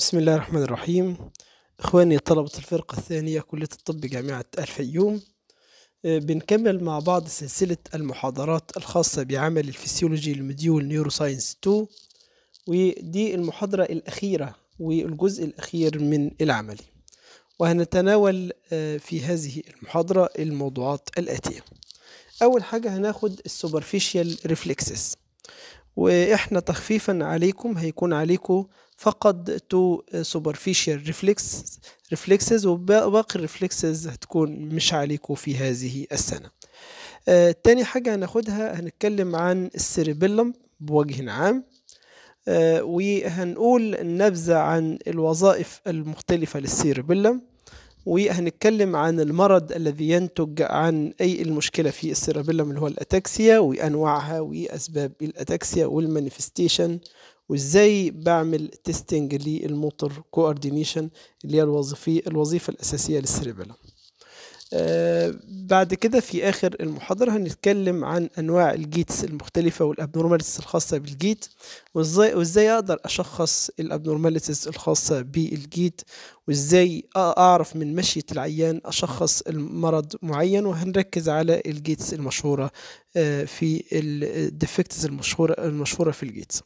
بسم الله الرحمن الرحيم إخواني طلبة الفرقة الثانية كلية الطب جامعة الفيوم آه، بنكمل مع بعض سلسلة المحاضرات الخاصة بعمل الفسيولوجي المديول نيوروساينس 2 ودي المحاضرة الأخيرة والجزء الأخير من العملي وهنتناول آه، في هذه المحاضرة الموضوعات الآتية أول حاجة هناخد السوبرفيشال ريفلكسز واحنا تخفيفا عليكم هيكون عليكم فقط تو superficial reflex reflexes وباقي الريفلكسز هتكون مش عليكم في هذه السنة آه تاني حاجة هناخدها هنتكلم عن السيربيلم بوجه عام آه وهنقول نبذة عن الوظائف المختلفة للسيربيلم وهنتكلم عن المرض الذي ينتج عن أي المشكلة في السيربيلم اللي هو الأتاكسيا وأنواعها وأسباب الأتاكسيا والمانيفستيشن وازاي بعمل تيستنج للموتور كوردينيشن اللي هي الوظيفة الوظيفة الأساسية للسيربيلم آه بعد كده في آخر المحاضرة هنتكلم عن أنواع الجيتس المختلفة والأبنورماليتيز الخاصة بالجيت وإزاي وإزاي أقدر أشخص الأبنورماليتيز الخاصة بالجيت وإزاي أعرف من مشية العيان أشخص المرض معين وهنركز على الجيتس المشهورة آه في الديفكتس المشهورة المشهورة في الجيتس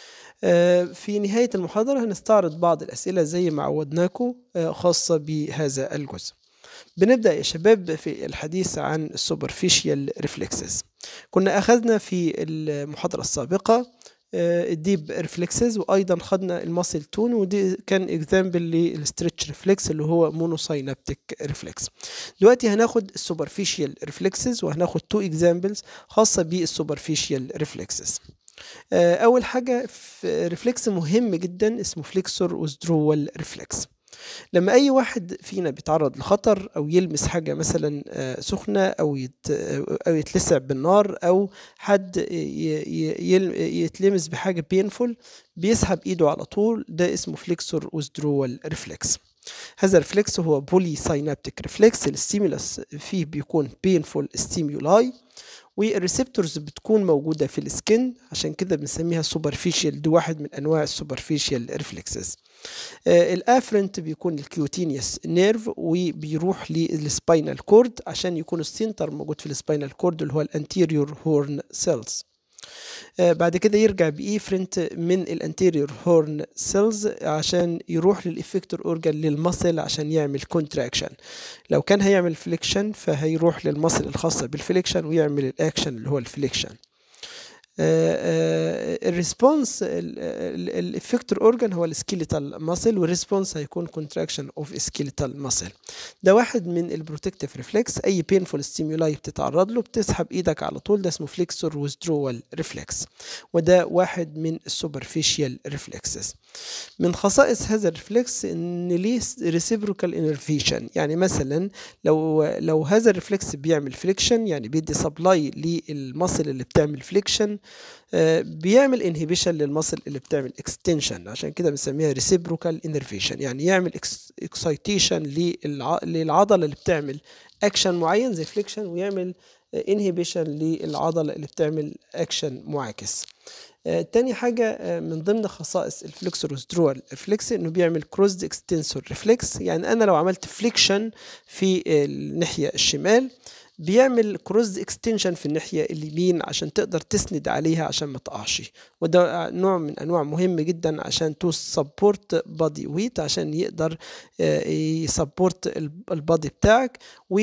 في نهاية المحاضرة هنستعرض بعض الأسئلة زي ما عودناكم خاصة بهذا الجزء بنبدأ يا شباب في الحديث عن السوبرفيشيال ريفلكسز كنا أخذنا في المحاضرة السابقة الديب ريفلكسز وايضا خدنا الماسل تون ودي كان اكزامبل للستريتش ريفلكس اللي هو مونوساينابتيك ريفلكس دلوقتي هناخد السوبرفيشيال ريفلكسز وهناخد تو اكزامبلز خاصه بالسوبرفيشيال ريفلكسز اول حاجه في ريفلكس مهم جدا اسمه فليكسور وذرول ريفلكس لما اي واحد فينا بيتعرض لخطر او يلمس حاجه مثلا سخنه او يت او يتلسع بالنار او حد يتلمس بحاجه بينفول بيسحب ايده على طول ده اسمه فليكسور وذرول ريفلكس هذا الريفلكس هو بولي ساينابتيك ريفلكس الستيمولس فيه بيكون بينفول ستيمولاي والريسبتورز بتكون موجودة في السكن عشان كده بنسميها سوبرفيشال دي واحد من أنواع السوبرفيشال ريفلكسز آه الافرنت بيكون الكيوتينيوس نيرف وبيروح للسباينال كورد عشان يكون السنتر موجود في السباينال كورد اللي هو الانتيريور هورن سيلز آه بعد كده يرجع بإيفرنت من الانتيريور هورن سيلز عشان يروح للإفكتور أورجان للمصل عشان يعمل كونتراكشن لو كان هيعمل فليكشن فهيروح للمصل الخاصة بالفليكشن ويعمل الأكشن اللي هو الفليكشن الريسبونس الافكتور اورجان هو السكيليتال ماسل والريسبونس هيكون كونتراكشن اوف سكيليتال ماسل ده واحد من البروتكتيف ريفلكس اي بينفول ستيمولاي بتتعرض له بتسحب ايدك على طول ده اسمه فليكسور ويزدرول ريفلكس وده واحد من السوبرفيشال ريفلكسز من خصائص هذا الريفلكس ان ليه ريسيبروكال انرفيشن يعني مثلا لو لو هذا الريفلكس بيعمل فليكشن يعني بيدي سبلاي للمصل اللي بتعمل فليكشن بيعمل انهبيشن للمصل اللي بتعمل اكستنشن عشان كده بنسميها ريسيبروكال انرفيشن يعني يعمل اكسايتيشن للعضله اللي بتعمل اكشن معين زي فليكشن ويعمل انهبيشن للعضله اللي بتعمل اكشن معاكس آه تاني حاجة آه من ضمن خصائص الفليكسور وذرول ريفلكس انه بيعمل كروزد اكستنسور ريفلكس يعني انا لو عملت فليكشن في الناحية الشمال بيعمل كروز اكستنشن في الناحية اليمين عشان تقدر تسند عليها عشان ما تقعش وده نوع من انواع مهم جدا عشان تو سبورت بادي ويت عشان يقدر يسبورت البادي بتاعك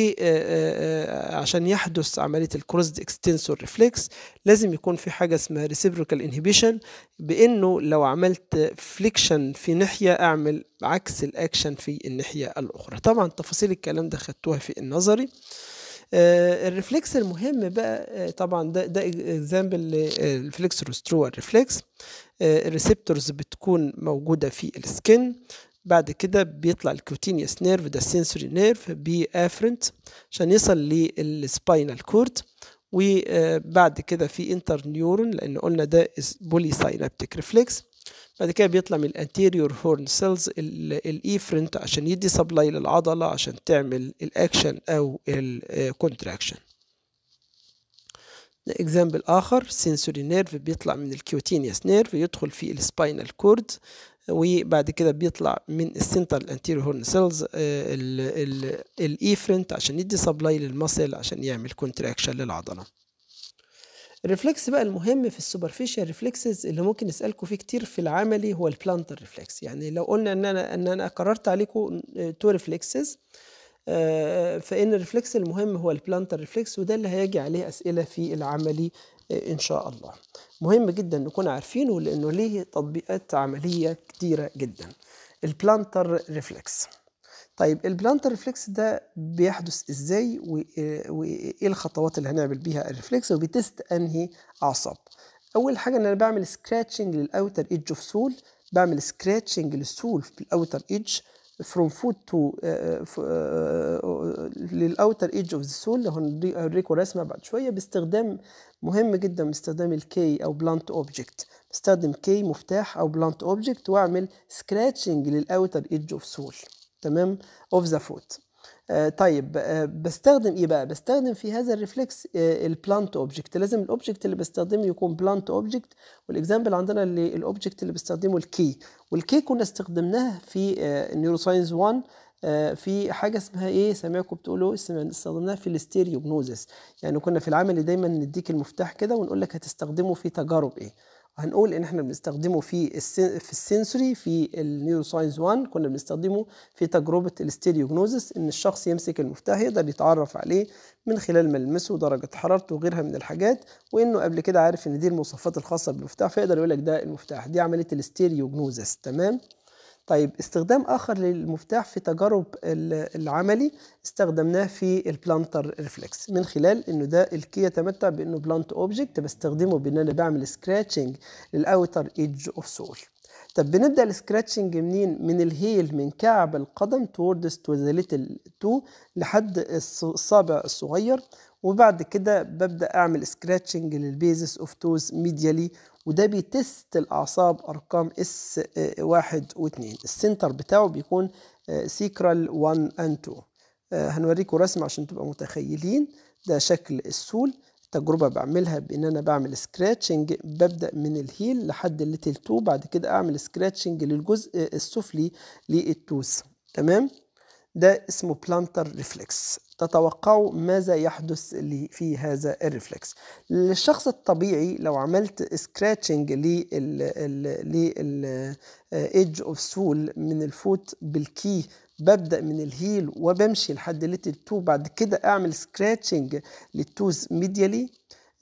وعشان يحدث عملية الكروز اكستنسور ريفلكس لازم يكون في حاجة اسمها ريسيبروكال انهبيشن بانه لو عملت فليكشن في ناحية اعمل عكس الاكشن في الناحية الاخرى طبعا تفاصيل الكلام ده خدتوها في النظري آه الريفلكس المهم بقى آه طبعا ده ده اكزامبل للفليكس روسترول ريفلكس آه الريسبتورز بتكون موجوده في السكن بعد كده بيطلع الكوتينيوس نيرف ده السنسوري نيرف بافرنت عشان يصل للسباينال كورد وبعد كده في انتر نيورون لان قلنا ده بولي ساينابتيك ريفلكس بعد كده بيطلع من الانتيريور هورن سيلز الايفرنت عشان يدي سبلاي للعضله عشان تعمل الاكشن او الكونتراكشن اكزامبل اخر سنسوري نيرف بيطلع من الكيوتينيوس نيرف يدخل في السباينال كورد وبعد كده بيطلع من السنترال انتيريور هورن سيلز الايفرنت عشان يدي سبلاي للمسل عشان يعمل كونتراكشن للعضله الريفلكس بقى المهم في السوبرفيشال ريفلكسز اللي ممكن نسالكم فيه كتير في العملي هو البلانتر ريفلكس يعني لو قلنا ان انا ان انا قررت عليكم تو ريفلكسز فان الريفلكس المهم هو البلانتر ريفلكس وده اللي هيجي عليه اسئله في العملي آه، ان شاء الله مهم جدا نكون عارفينه لانه ليه تطبيقات عمليه كتيره جدا البلانتر ريفلكس طيب البلانتر ريفلكس ده بيحدث ازاي وايه الخطوات اللي هنعمل بيها الريفلكس وبتست انهي اعصاب اول حاجه ان انا بعمل سكراتشنج للاوتر ايدج اوف سول بعمل سكراتشنج للسول في الاوتر ايدج from foot to للاوتر ايدج اوف ذا سول اللي هوريكم رسمه بعد شويه باستخدام مهم جدا باستخدام الكي او بلانت اوبجكت بستخدم كي مفتاح او بلانت اوبجكت واعمل سكراتشنج للاوتر ايدج اوف سول تمام اوف ذا فوت طيب آه بستخدم ايه بقى بستخدم في هذا الريفلكس آه البلانت اوبجكت لازم الاوبجكت اللي بستخدمه يكون بلانت اوبجكت والاكزامبل عندنا اللي الاوبجكت اللي بستخدمه الكي والكي كنا استخدمناها في نيورو ساينس 1 في حاجة اسمها ايه سامعكم بتقولوا استخدمناها في الاستيريوجنوزس يعني كنا في العمل دايما نديك المفتاح كده ونقول لك هتستخدمه في تجارب ايه هنقول ان احنا بنستخدمه في في السنسوري في النيورو ساينس 1 كنا بنستخدمه في تجربه الاستيريوجنوزس ان الشخص يمسك المفتاح يقدر يتعرف عليه من خلال ملمسه ودرجه حرارته وغيرها من الحاجات وانه قبل كده عارف ان دي المواصفات الخاصه بالمفتاح فيقدر يقول لك ده المفتاح دي عمليه الاستيريوجنوزس تمام طيب استخدام آخر للمفتاح في تجارب العملي استخدمناه في البلانتر ريفلكس من خلال انه ده الكي يتمتع بانه بلانت اوبجكت بستخدمه بان انا بعمل سكراتشنج للاوتر ايدج اوف سول طب بنبدا السكراتشنج منين من الهيل من كعب القدم توردز تو ذا ليتل تو لحد الصابع الصغير وبعد كده ببدا اعمل سكراتشنج للبيزس اوف توز ميديالي وده بيتست الأعصاب أرقام اس واحد واثنين السنتر بتاعه بيكون سيكرال 1 and 2 هنوريكم رسم عشان تبقى متخيلين ده شكل السول تجربة بعملها بإن أنا بعمل سكراتشنج ببدأ من الهيل لحد الليتل 2 بعد كده أعمل سكراتشنج للجزء السفلي للتوس تمام ده اسمه بلانتر ريفلكس تتوقعوا ماذا يحدث في هذا الريفلكس للشخص الطبيعي لو عملت سكراتشنج للايدج اوف سول من الفوت بالكي ببدا من الهيل وبمشي لحد ليتل 2 بعد كده اعمل سكراتشنج للتوز ميديالي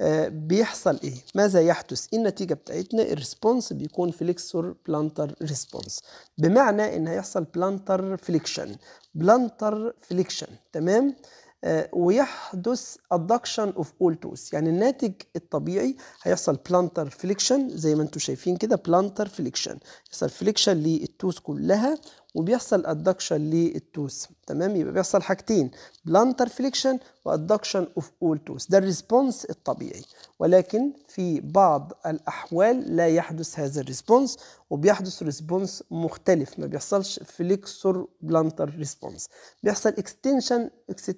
بيحصل ايه ماذا يحدث النتيجه بتاعتنا الريسبونس بيكون فليكسور بلانتر ريسبونس بمعنى ان هيحصل بلانتر فليكشن بلانتر فليكشن تمام آه ويحدث adduction of all tooth يعني الناتج الطبيعي هيحصل بلانتر فليكشن زي ما انتم شايفين كده بلانتر فليكشن يحصل فليكشن للتوث كلها وبيحصل ادكشن للتوث تمام يبقى بيحصل حاجتين بلانتر فليكشن وادكشن اوف اول توث ده الريسبونس الطبيعي ولكن في بعض الاحوال لا يحدث هذا الريسبونس وبيحدث ريسبونس مختلف ما بيحصلش فليكسور بلانتر ريسبونس بيحصل اكستنشن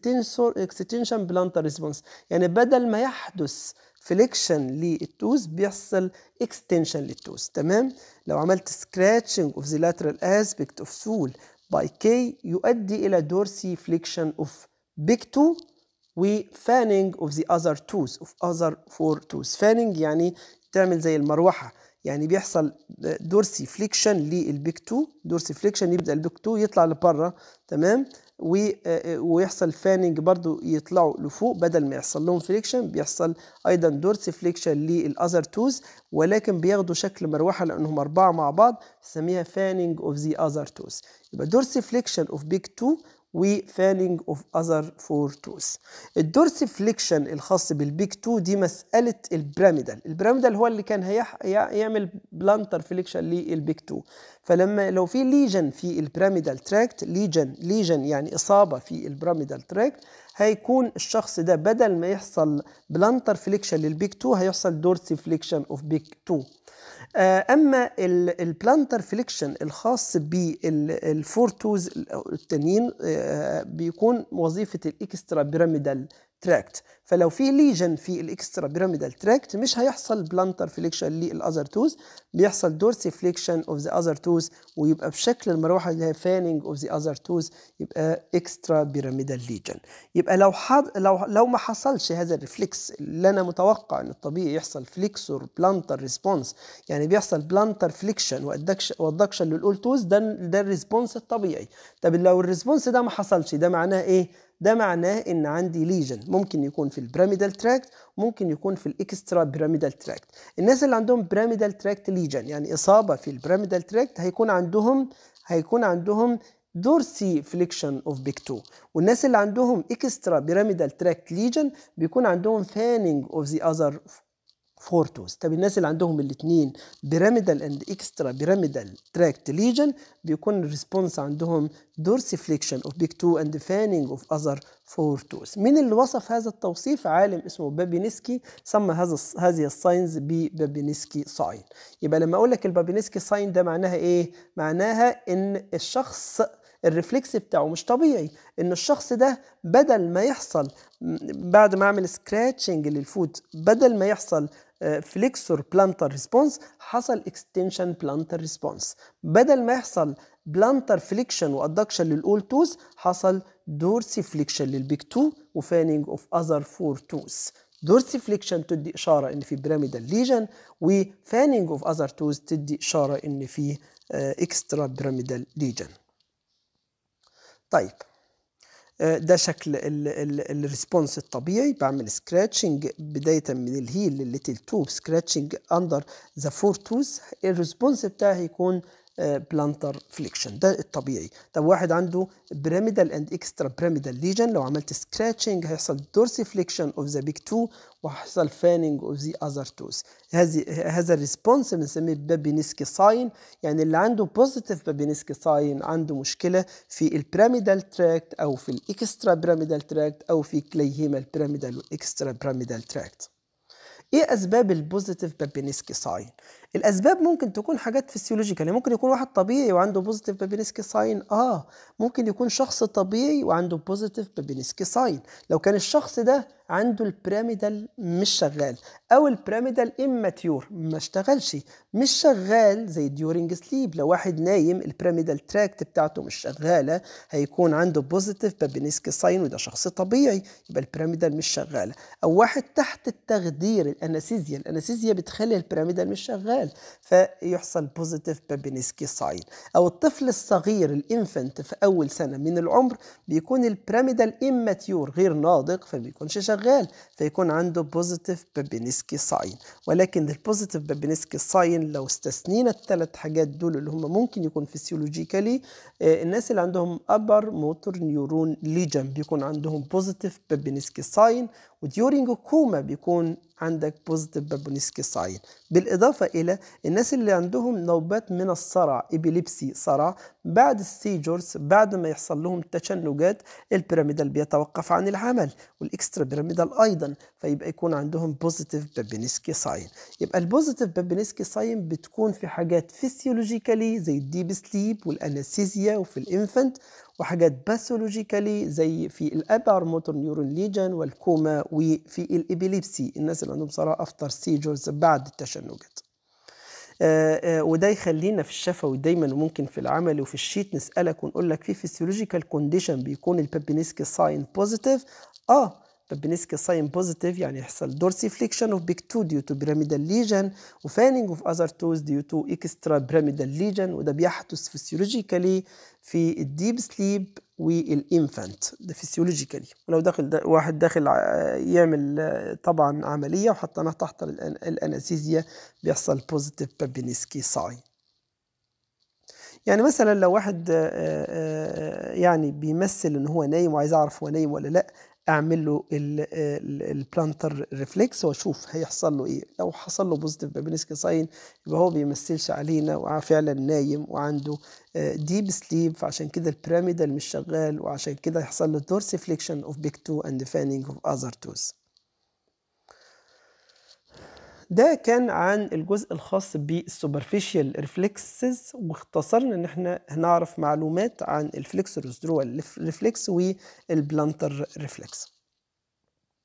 اكستنشن بلانتر ريسبونس يعني بدل ما يحدث فليكشن للتوز بيحصل اكستنشن للتوز تمام لو عملت سكراتشنج اوف ذا لاترال اسبكت اوف سول باي كي يؤدي الى دورسي فليكشن اوف بيج تو وفانينج اوف ذا اذر توز اوف اذر فور توز فانينج يعني تعمل زي المروحه يعني بيحصل دورسي فليكشن للبيك 2 دورسي فليكشن يبدا البيك 2 يطلع لبره تمام ويحصل فاننج برضو يطلعوا لفوق بدل ما يحصل لهم فليكشن بيحصل ايضا دورسي فليكشن للاذر توز ولكن بياخدوا شكل مروحه لانهم اربعه مع بعض بنسميها فاننج اوف ذا اذر توز يبقى دورسي فليكشن اوف بيج 2 وفانينج اوف اذر فور توث الدورسي فليكشن الخاص بالبيك 2 دي مساله البراميدال البراميدال هو اللي كان هيح... يعمل بلانتر فليكشن للبيك 2 فلما لو في ليجن في البراميدال تراكت ليجن ليجن يعني اصابه في البراميدال تراكت هيكون الشخص ده بدل ما يحصل بلانتر فليكشن للبيك 2 هيحصل دورسي فليكشن اوف بيك 2 اما البلانتر فليكشن الخاص بالفور توز التانيين بيكون وظيفه الاكسترا بيراميدال تراكت فلو في ليجن في الاكسترا بيراميدال تراكت مش هيحصل بلانتر فليكشن للاذر توز بيحصل دورسي فليكشن اوف ذا اذر توز ويبقى بشكل المروحه اللي هي فانينج اوف ذا اذر توز يبقى اكسترا بيراميدال ليجن يبقى لو حد لو لو ما حصلش هذا الريفلكس اللي انا متوقع ان الطبيعي يحصل فليكسور بلانتر ريسبونس يعني بيحصل بلانتر فليكشن وادكشن للاول توز ده ده الريسبونس الطبيعي طب لو الريسبونس ده ما حصلش ده معناه ايه ده معناه ان عندي ليجن ممكن يكون في البيراميدال تراكت ممكن يكون في الاكسترا بيراميدال تراكت الناس اللي عندهم بيراميدال تراكت ليجن يعني اصابه في البيراميدال تراكت هيكون عندهم هيكون عندهم دورسي فليكشن اوف بيك 2 والناس اللي عندهم اكسترا بيراميدال تراكت ليجن بيكون عندهم فانينج اوف ذا اذر فورتوس طب الناس اللي عندهم الاثنين بيراميدال اند اكسترا بيراميدال تراكت ليجن بيكون الريسبونس عندهم دورسيفليكشن اوف بيك 2 اند فانينج اوف اذر فورتوس مين اللي وصف هذا التوصيف عالم اسمه بابينسكي سمى هذا هذه الساينز ببابينسكي ساين يبقى لما اقول لك البابينسكي ساين ده معناها ايه معناها ان الشخص الريفلكس بتاعه مش طبيعي ان الشخص ده بدل ما يحصل بعد ما اعمل سكراتشنج للفوت بدل ما يحصل فليكسور بلانتر ريسبونس حصل اكستنشن بلانتر ريسبونس بدل ما يحصل بلانتر فليكشن وادكشن للاول توز حصل دورسي فليكشن للبيك 2 وفانينج اوف اذر فور توز دورسي فليكشن تدي اشاره ان في بيراميدال ليجن وفانينج اوف اذر توز تدي اشاره ان في اكسترا بيراميدال ليجن طيب ده شكل الريسبونس الطبيعي بعمل سكراتشنج بدايه من الهيل للليتل توب سكراتشنج اندر ذا فور توز الريسبونس بتاعي يكون بلانتر فليكشن ده الطبيعي طب واحد عنده بيراميدال اند اكسترا بيراميدال ليجن لو عملت سكراتشنج هيحصل دورسي فليكشن اوف ذا بيك 2 وهيحصل فانينج اوف ذا اذر توز هذه هذا الريسبونس بنسميه بابينسكي ساين يعني اللي عنده بوزيتيف بابينسكي ساين عنده مشكله في البيراميدال تراكت او في الاكسترا بيراميدال تراكت او في كليهما البيراميدال والاكسترا بيراميدال تراكت ايه اسباب البوزيتيف بابينسكي ساين الاسباب ممكن تكون حاجات فيسيولوجيكال ممكن يكون واحد طبيعي وعنده بوزيتيف بابينسكي ساين اه ممكن يكون شخص طبيعي وعنده بوزيتيف بابينسكي ساين لو كان الشخص ده عنده البيراميدال مش شغال او البيراميدال اماتيور ما اشتغلش مش شغال زي ديورنج سليب لو واحد نايم البيراميدال تراكت بتاعته مش شغاله هيكون عنده بوزيتيف بابينسكي ساين وده شخص طبيعي يبقى البيراميدال مش شغاله او واحد تحت التخدير الانستيزيا الانستيزيا بتخلي البيراميدال مش شغال فيحصل بوزيتيف بابينسكي ساين او الطفل الصغير الانفنت في اول سنه من العمر بيكون البيراميدال اماتيور غير ناضج فبيكونش شغال فيكون عنده بوزيتيف بابينسكي ساين ولكن البوزيتيف بابينسكي ساين لو استثنينا الثلاث حاجات دول اللي هم ممكن يكون فيسيولوجيكالي الناس اللي عندهم ابر موتور نيورون ليجن بيكون عندهم بوزيتيف بابينسكي ساين وديورينج كوما بيكون عندك بوزيتيف بابونسكي ساين بالإضافة إلى الناس اللي عندهم نوبات من الصرع إبيليبسي صرع بعد السيجورز بعد ما يحصل لهم تشنجات البيراميدال بيتوقف عن العمل والإكسترا بيراميدال أيضا فيبقى يكون عندهم بوزيتيف بابينسكي ساين يبقى البوزيتيف بابينسكي ساين بتكون في حاجات فيسيولوجيكالي زي الديب سليب والأنستيزيا وفي الإنفنت وحاجات باثولوجيكالي زي في الابر موتور نيورون ليجن والكوما وفي الابيليبسي الناس اللي عندهم صراع افتر سيجرز بعد التشنجات آه آه وده يخلينا في الشفوي دايما وممكن في العمل وفي الشيت نسالك ونقول لك في فيسيولوجيكال كونديشن بيكون البابينسكي ساين بوزيتيف اه بابينسكي ساين بوزيتيف يعني يحصل dorsiflexion of big 2 due to pyramidal lesion وفانينج of other toes due to extra pyramidal lesion وده بيحدث فيسيولوجيكالي في الديب سليب والانفانت ده فيسيولوجيكالي ولو داخل دا واحد داخل يعمل طبعا عمليه وحطيناه تحت الانستيزيا بيحصل بوزيتيف بابينسكي ساين يعني مثلا لو واحد يعني بيمثل ان هو نايم وعايز اعرف هو نايم ولا لا اعمل له البلانتر ريفلكس واشوف هيحصل له ايه لو حصل له بوزيتيف بابينسكي ساين يبقى هو بيمثلش علينا وفعلا نايم وعنده ديب سليب فعشان كده البيراميدال مش شغال وعشان كده يحصل له دورسيفليكشن اوف بيك 2 اند فانينج اوف اذر توز ده كان عن الجزء الخاص بالسوبرفيشال ريفلكسز واختصرنا ان احنا هنعرف معلومات عن الفليكسورس درول ريفلكس والبلانتر ريفلكس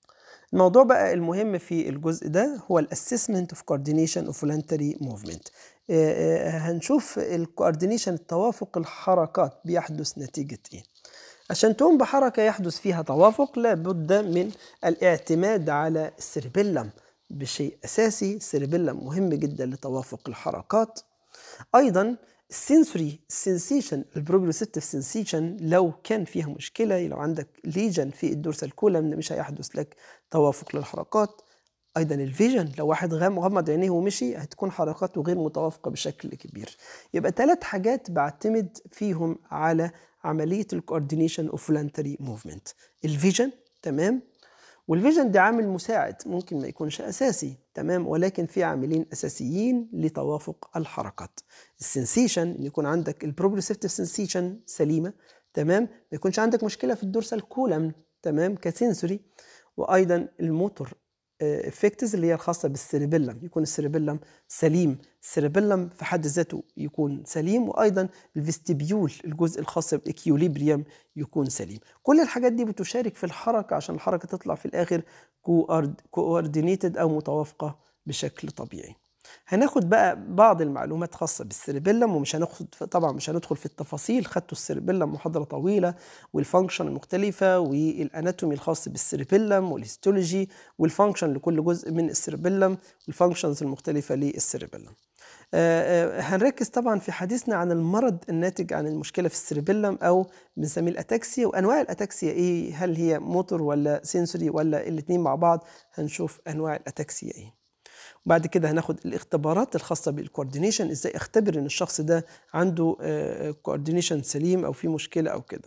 الموضوع بقى المهم في الجزء ده هو الاسسمنت اوف coordination اوف voluntary movement هنشوف الكوردينيشن التوافق الحركات بيحدث نتيجة ايه عشان تقوم بحركة يحدث فيها توافق لابد من الاعتماد على السيربيلم بشيء أساسي السيربيلم مهم جدا لتوافق الحركات أيضا السنسوري السنسيشن البروجريسيف سنسيشن لو كان فيها مشكلة لو عندك ليجن في الدورسال كولم مش هيحدث لك توافق للحركات ايضا الفيجن لو واحد غمض عينيه ومشي هتكون حركاته غير متوافقه بشكل كبير يبقى ثلاث حاجات بعتمد فيهم على عمليه الكوردينيشن اوف فولنتري موفمنت الفيجن تمام والفيجن ده عامل مساعد ممكن ما يكونش اساسي تمام ولكن في عاملين اساسيين لتوافق الحركات السنسيشن ان يكون عندك البروجريسيف سنسيشن سليمه تمام ما يكونش عندك مشكله في الدورسال كولم تمام كسنسوري وايضا الموتور افكتز اللي هي الخاصه بالسيربيلم يكون السيربيلم سليم السيربيلم في حد ذاته يكون سليم وايضا الفيستيبيول الجزء الخاص بالاكيوليبريم يكون سليم كل الحاجات دي بتشارك في الحركه عشان الحركه تطلع في الاخر كوردينيتد او متوافقه بشكل طبيعي هناخد بقى بعض المعلومات خاصة بالسيربيلم ومش هناخد طبعا مش هندخل في التفاصيل خدتوا السيربيلم محاضرة طويلة والفانكشن المختلفة والاناتومي الخاص بالسيربيلم والهيستولوجي والفانكشن لكل جزء من السيربيلم والفانكشنز المختلفة للسيربيلم. آه هنركز طبعا في حديثنا عن المرض الناتج عن المشكله في السيربيلم او بنسميه الاتاكسيا وانواع الاتاكسيا ايه هل هي موتور ولا سنسوري ولا الاثنين مع بعض هنشوف انواع الاتاكسيا ايه وبعد كده هناخد الاختبارات الخاصه بالكوردينيشن ازاي اختبر ان الشخص ده عنده كوردينيشن سليم او في مشكله او كده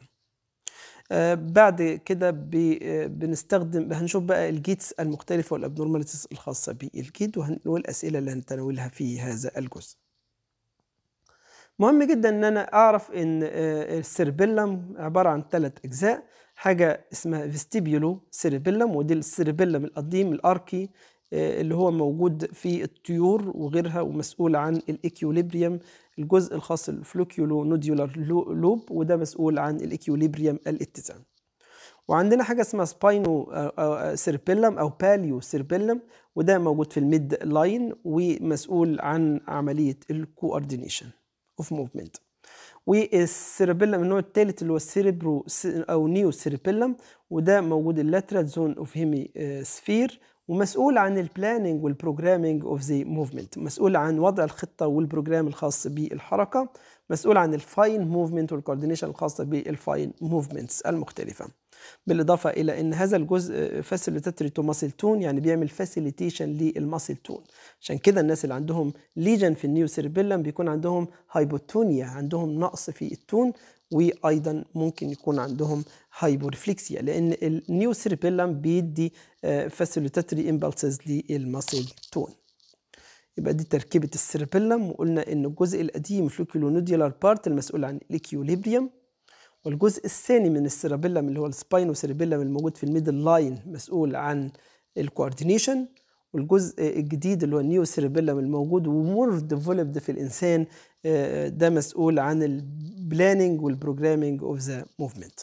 بعد كده بنستخدم هنشوف بقى الجيتس المختلفه والابنورماليتيز الخاصه بالجيت والاسئله اللي هنتناولها في هذا الجزء مهم جدا ان انا اعرف ان السيربيلم عباره عن ثلاث اجزاء حاجه اسمها فيستيبيولو سيربيلم ودي السيربيلم القديم الاركي اللي هو موجود في الطيور وغيرها ومسؤول عن الاكيوليبريم الجزء الخاص الفلوكيولو نوديولار لوب وده مسؤول عن الاكيوليبريم الاتزان وعندنا حاجه اسمها سباينو سيربيلم او باليو سيربيلم وده موجود في الميد لاين ومسؤول عن عمليه الكوردينيشن اوف موفمنت والسيربيلم النوع الثالث اللي هو السيربرو او نيو سيربيلم وده موجود اللاترال زون اوف هيمي سفير ومسؤول عن البلاننج والبروجرامينج اوف ذا موفمنت مسؤول عن وضع الخطه والبروجرام الخاص بالحركه مسؤول عن الفاين موفمنت والكوردينيشن الخاصه بالفاين موفمنتس المختلفه بالاضافه الى ان هذا الجزء فاسيليتاتري تو ماسل تون يعني بيعمل فاسيليتيشن للماسل تون عشان كده الناس اللي عندهم ليجن في النيو سيربيلم بيكون عندهم هايبوتونيا عندهم نقص في التون وايضا ممكن يكون عندهم هايبورفليكسيا لان النيو سيربيلم بيدي فاسيليتاتري امبلسز للماسل تون يبقى دي تركيبه السيربيلم وقلنا ان الجزء القديم فلوكيولونوديولار بارت المسؤول عن الاكيوليبريم والجزء الثاني من السيربيلم اللي هو السباينو سيربيلم الموجود في الميدل لاين مسؤول عن الكوردينيشن والجزء الجديد اللي هو النيو سيربيلم الموجود ومور ديفلوبد في الانسان ده مسؤول عن البلاننج والبروجرامينج اوف ذا موفمنت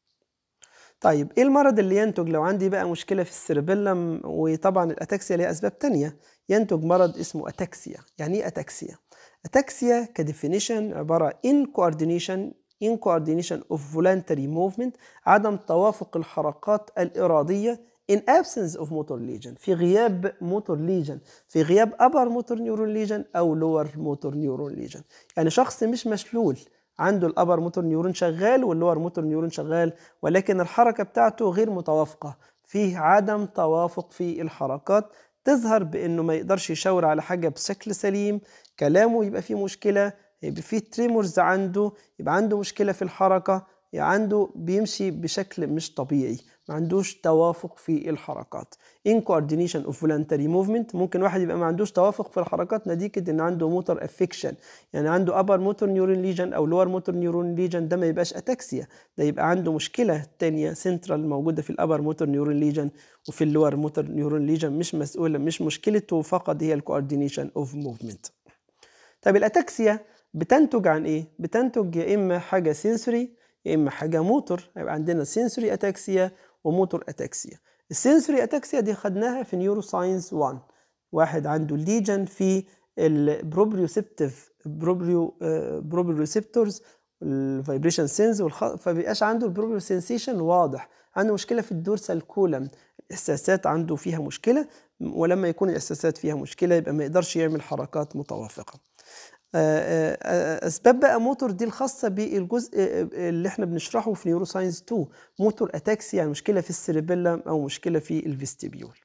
طيب ايه المرض اللي ينتج لو عندي بقى مشكله في السيربيلم وطبعا الاتاكسيا ليها اسباب تانية ينتج مرض اسمه اتاكسيا يعني ايه اتاكسيا اتاكسيا كديفينيشن عباره ان كوردينيشن in coordination of voluntary movement عدم توافق الحركات الإرادية in absence of motor lesion في غياب motor lesion في غياب upper motor neuron lesion أو lower motor neuron lesion يعني شخص مش مشلول عنده الابر موتور نيورون شغال واللور موتور نيورون شغال ولكن الحركه بتاعته غير متوافقه فيه عدم توافق في الحركات تظهر بانه ما يقدرش يشاور على حاجه بشكل سليم كلامه يبقى فيه مشكله يبقى فيه تريمورز عنده يبقى عنده مشكله في الحركه يبقى عنده بيمشي بشكل مش طبيعي ما عندوش توافق في الحركات in coordination of voluntary movement ممكن واحد يبقى ما عندوش توافق في الحركات نتيجة ان عنده موتور افكشن يعني عنده upper motor neuron lesion او lower motor neuron lesion ده ما يبقاش اتاكسيا ده يبقى عنده مشكلة تانية سنترال موجودة في الابر موتور نيورون ليجن وفي اللور موتور نيورون ليجن مش مسؤولة مش مشكلته فقط هي الكوردينيشن اوف موفمنت طيب الاتاكسيا بتنتج عن ايه؟ بتنتج يا اما حاجة سنسوري يا اما حاجة موتور يبقى عندنا سنسوري اتاكسيا وموتور اتاكسيا السنسوري اتاكسيا دي خدناها في نيورو ساينس 1 واحد عنده ليجن في البروبريوسبتيف بروبريو بروبريوسبتورز الفايبريشن سينز فبيبقاش عنده البروبريو سنسيشن واضح عنده مشكله في الدورسال كولم الاحساسات عنده فيها مشكله ولما يكون الاحساسات فيها مشكله يبقى ما يقدرش يعمل حركات متوافقه اسباب بقى موتور دي الخاصه بالجزء اللي احنا بنشرحه في نيورو ساينس 2 موتور اتاكسي يعني مشكله في السيربيلم او مشكله في الفيستيبيول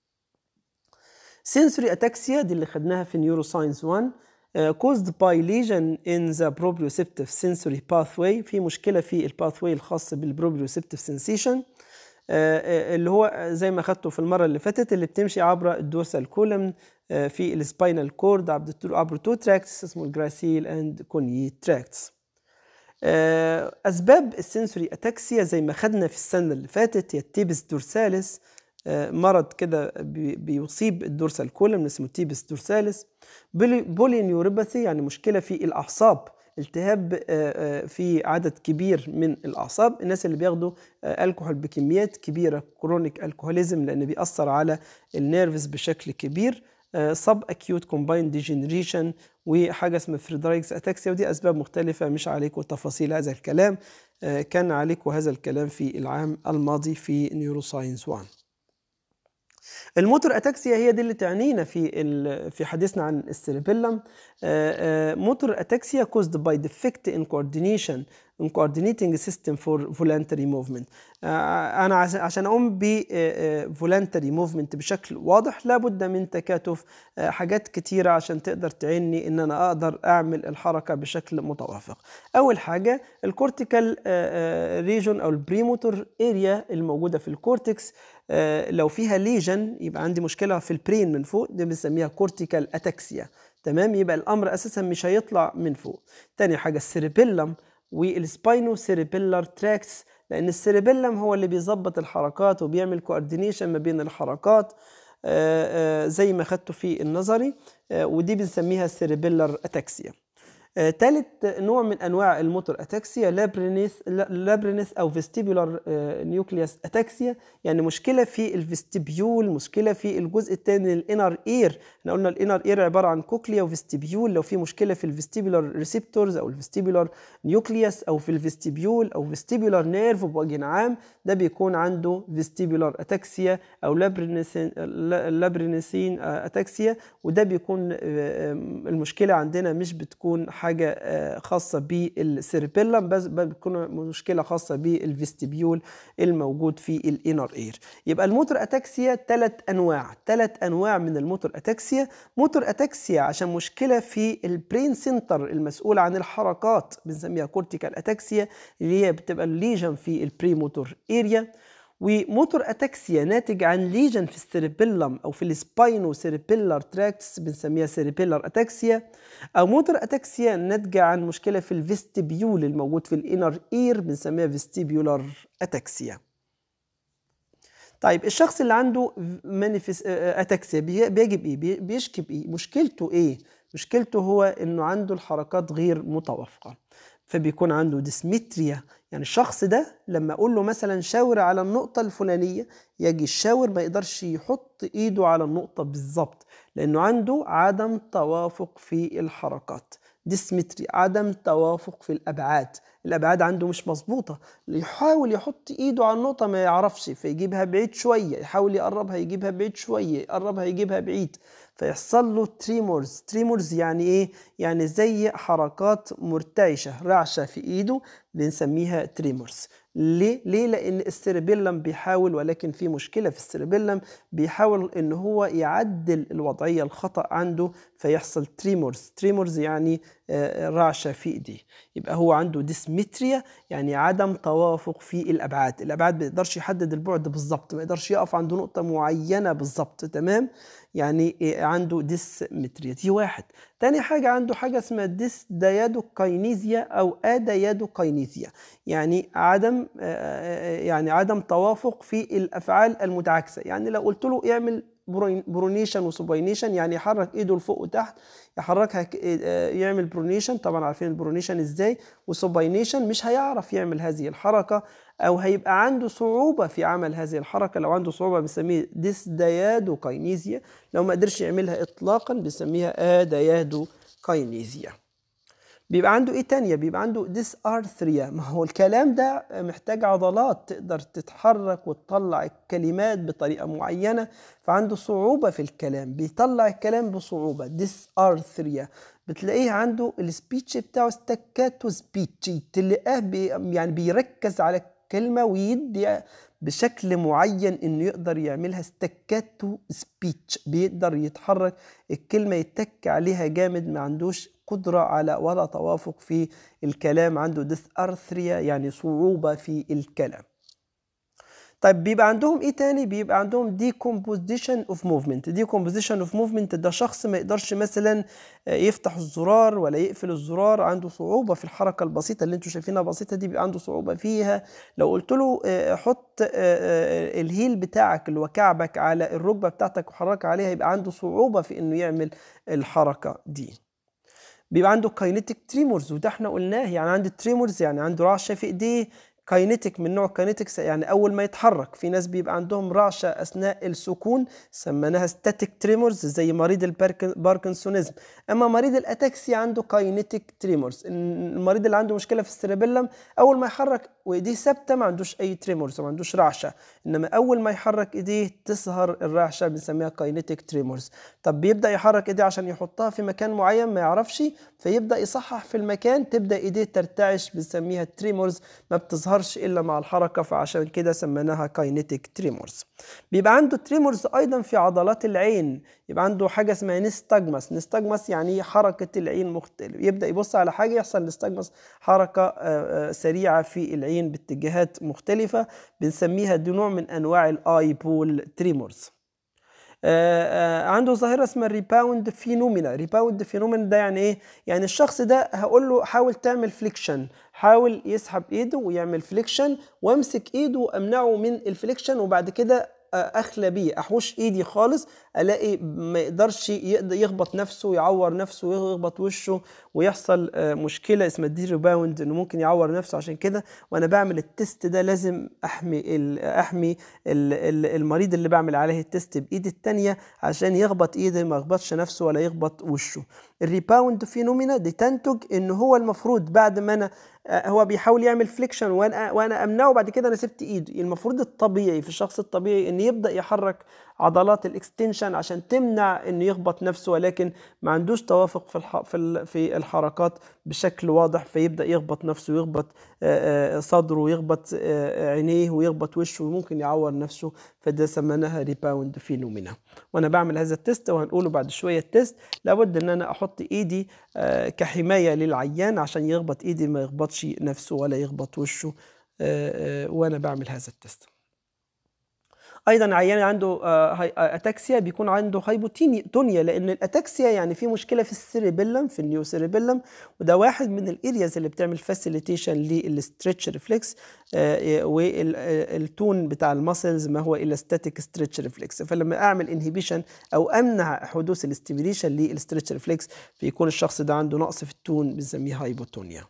سنسوري اتاكسيا دي اللي خدناها في نيورو ساينس 1 caused by lesion in the proprioceptive sensory pathway في مشكله في الباثواي الخاص بالبروبريوسبتيف سensation اللي هو زي ما خدته في المره اللي فاتت اللي بتمشي عبر الدورسال كولم في السباينال كورد عبر تو تراكتس اسمه الجراسيل اند كوني تراكتس اسباب السنسوري اتاكسيا زي ما خدنا في السنه اللي فاتت هي التيبس دورساليس مرض كده بيصيب الدورسال كولم اسمه تيبس دورساليس بولي نيوروباثي يعني مشكله في الاعصاب التهاب في عدد كبير من الاعصاب الناس اللي بياخدوا الكحول بكميات كبيره كرونيك الكحوليزم لان بيأثر على النيرفز بشكل كبير سب اكيوت كومبايند ديجنريشن وحاجه اسمها فريدرايكس اتاكسيا ودي اسباب مختلفه مش عليكم تفاصيل هذا الكلام كان عليكم هذا الكلام في العام الماضي في نيورو ساينس 1 الموتور اتاكسيا هي دي اللي تعنينا في في حديثنا عن السيربيلم موتور اتاكسيا caused by defect in coordination in coordinating system for voluntary movement انا عشان اقوم ب voluntary movement بشكل واضح لابد من تكاتف حاجات كتيره عشان تقدر تعيني ان انا اقدر اعمل الحركه بشكل متوافق اول حاجه الكورتيكال ريجون او البريموتور اريا الموجوده في الكورتكس لو فيها ليجن يبقى عندي مشكله في البرين من فوق دي بنسميها كورتيكال اتاكسيا تمام يبقى الامر اساسا مش هيطلع من فوق تاني حاجه السيربيلم والسباينو سيربيلر تراكس لان السيربيلم هو اللي بيظبط الحركات وبيعمل كوردينيشن ما بين الحركات زي ما خدته في النظري ودي بنسميها سيربيلر اتاكسيا ثالث نوع من انواع الموتور اتاكسيا لابرينيث لابرينيث او فيستيبولار نيوكليوس اتاكسيا يعني مشكله في الفيستيبيول مشكله في الجزء الثاني الانر اير احنا قلنا الانر اير عباره عن كوكليا وفيستيبيول لو في مشكله في الفيستيبولار ريسبتورز او الفيستيبولار نيوكليوس او في الفيستيبيول او فيستيبولار نيرف بوجه عام ده بيكون عنده فيستيبولار اتاكسيا او لابرينيثين لابرينيثين اتاكسيا وده بيكون المشكله عندنا مش بتكون حاجه خاصه بالسيربيلم بس بتكون مشكله خاصه بالفيستيبيول الموجود في الانر اير يبقى الموتور اتاكسيا ثلاث انواع ثلاث انواع من الموتور اتاكسيا موتور اتاكسيا عشان مشكله في البرين سنتر المسؤول عن الحركات بنسميها كورتيكال اتاكسيا اللي هي بتبقى الليجن في البري موتور اريا وموتور اتاكسيا ناتج عن ليجن في السيربيلم او في السباينو سيربيلر تراكتس بنسميها سيربيلر اتاكسيا او موتور اتاكسيا ناتجه عن مشكله في الفيستيبيول الموجود في الانر اير بنسميها فيستيبيولار اتاكسيا طيب الشخص اللي عنده مانيفيس اتاكسيا بيجي بايه بيشكي بايه مشكلته ايه مشكلته هو انه عنده الحركات غير متوافقه فبيكون عنده ديسمتريا يعني الشخص ده لما اقول له مثلا شاور على النقطة الفلانية يجي الشاور ما يقدرش يحط ايده على النقطة بالظبط لانه عنده عدم توافق في الحركات ديسمتري عدم توافق في الابعاد الابعاد عنده مش مظبوطه يحاول يحط ايده على النقطه ما يعرفش فيجيبها بعيد شويه يحاول يقربها يجيبها بعيد شويه يقربها يجيبها بعيد فيحصل له تريمورز تريمورز يعني ايه يعني زي حركات مرتعشه رعشه في ايده بنسميها تريمورز ليه؟ ليه؟ لأن السيربيلم بيحاول ولكن في مشكلة في السيربيلم بيحاول إن هو يعدل الوضعية الخطأ عنده فيحصل تريمورز، تريمورز يعني رعشة في إيديه، يبقى هو عنده ديسمتريا يعني عدم توافق في الأبعاد، الأبعاد ما يقدرش يحدد البعد بالظبط، ما يقدرش يقف عند نقطة معينة بالظبط، تمام؟ يعني عنده ديسمتريا دي واحد، تاني حاجة عنده حاجة اسمها ديس ديادوكاينيزيا أو أديادوكاينيزيا يعني عدم يعني عدم توافق في الأفعال المتعاكسة يعني لو قلت له اعمل برونيشن وسوباينيشن يعني يحرك ايده لفوق وتحت يحركها آه، يعمل برونيشن طبعا عارفين البرونيشن ازاي وسوباينيشن مش هيعرف يعمل هذه الحركه او هيبقى عنده صعوبه في عمل هذه الحركه لو عنده صعوبه بنسميه ديسديادوكاينيزيا لو ما قدرش يعملها اطلاقا بنسميها اديادوكاينيزيا بيبقى عنده ايه تانية بيبقى عنده ديس ارثريا ما هو الكلام ده محتاج عضلات تقدر تتحرك وتطلع الكلمات بطريقة معينة فعنده صعوبة في الكلام بيطلع الكلام بصعوبة ديس ارثريا بتلاقيه عنده السبيتش بتاعه ستكاتو سبيتش تلاقيه بي يعني بيركز على الكلمة ويدي بشكل معين انه يقدر يعملها ستكاتو سبيتش بيقدر يتحرك الكلمة يتك عليها جامد ما عندوش قدرة على ولا توافق في الكلام عنده ديث أرثريا يعني صعوبة في الكلام طيب بيبقى عندهم ايه تاني بيبقى عندهم decomposition of movement decomposition of movement ده شخص ما يقدرش مثلا يفتح الزرار ولا يقفل الزرار عنده صعوبة في الحركة البسيطة اللي انتوا شايفينها بسيطة دي بيبقى عنده صعوبة فيها لو قلت له آه، حط آه، آه، الهيل بتاعك اللي هو كعبك على الركبة بتاعتك وحرك عليها يبقى عنده صعوبة في انه يعمل الحركة دي بيبقى عنده كاينيتيك تريمورز وده احنا قلناه يعني عنده تريمورز يعني عنده رعشه في ايديه كاينيتيك من نوع كاينيتكس يعني اول ما يتحرك في ناس بيبقى عندهم رعشه اثناء السكون سميناها ستاتيك تريمورز زي مريض الباركنسونيزم اما مريض الاتاكسي عنده كاينيتيك تريمورز المريض اللي عنده مشكله في السيربيلم اول ما يحرك وايديه ثابته ما عندوش اي تريمورز ما عندوش رعشه انما اول ما يحرك ايديه تظهر الرعشه بنسميها كاينيتيك تريمورز طب بيبدا يحرك ايديه عشان يحطها في مكان معين ما يعرفش فيبدا يصحح في المكان تبدا ايديه ترتعش بنسميها تريمورز ما بتظهرش الا مع الحركه فعشان كده سميناها كاينيتيك تريمورز بيبقى عنده تريمورز ايضا في عضلات العين يبقى عنده حاجه اسمها نستجمس نستجمس يعني حركه العين مختلف يبدا يبص على حاجه يحصل نستجمس حركه سريعه في العين باتجاهات مختلفه بنسميها دي نوع من انواع الاي بول تريمورز عنده ظاهره اسمها الريباوند فينومينا ريباوند فينومينا ده يعني ايه يعني الشخص ده هقول له حاول تعمل فليكشن حاول يسحب ايده ويعمل فليكشن وامسك ايده وامنعه من الفليكشن وبعد كده اخلى بيه احوش ايدي خالص الاقي ما يقدرش يخبط نفسه يعور نفسه ويخبط وشه ويحصل مشكله اسمها دي ريباوند انه ممكن يعور نفسه عشان كده وانا بعمل التست ده لازم احمي احمي المريض اللي بعمل عليه التست بايدي الثانيه عشان يخبط ايدي ما يخبطش نفسه ولا يخبط وشه الريباوند فينومينا دي تنتج ان هو المفروض بعد ما انا هو بيحاول يعمل فليكشن وانا وانا امنعه بعد كده انا سبت ايده المفروض الطبيعي في الشخص الطبيعي ان يبدا يحرك عضلات الاكستنشن عشان تمنع انه يخبط نفسه ولكن ما عندوش توافق في الح... في في الحركات بشكل واضح فيبدا يخبط نفسه ويخبط صدره ويخبط عينيه ويخبط وشه وممكن يعور نفسه فده سميناها ريباوند فينومينا وانا بعمل هذا التست وهنقوله بعد شويه التست لابد ان انا احط ايدي كحمايه للعيان عشان يخبط ايدي ما يخبطش نفسه ولا يخبط وشه وانا بعمل هذا التست ايضا عيان عنده اتاكسيا بيكون عنده هايبوتونيا لان الاتاكسيا يعني في مشكله في السيريبيلم في النيو سيريبيلم وده واحد من الارياز اللي بتعمل فاسيليتيشن للستريتش ريفلكس والتون بتاع المسلز ما هو الا ستاتيك ستريتش ريفلكس فلما اعمل انهبيشن او امنع حدوث الاستيميليشن للستريتش ريفلكس بيكون الشخص ده عنده نقص في التون بنسميه هايبوتونيا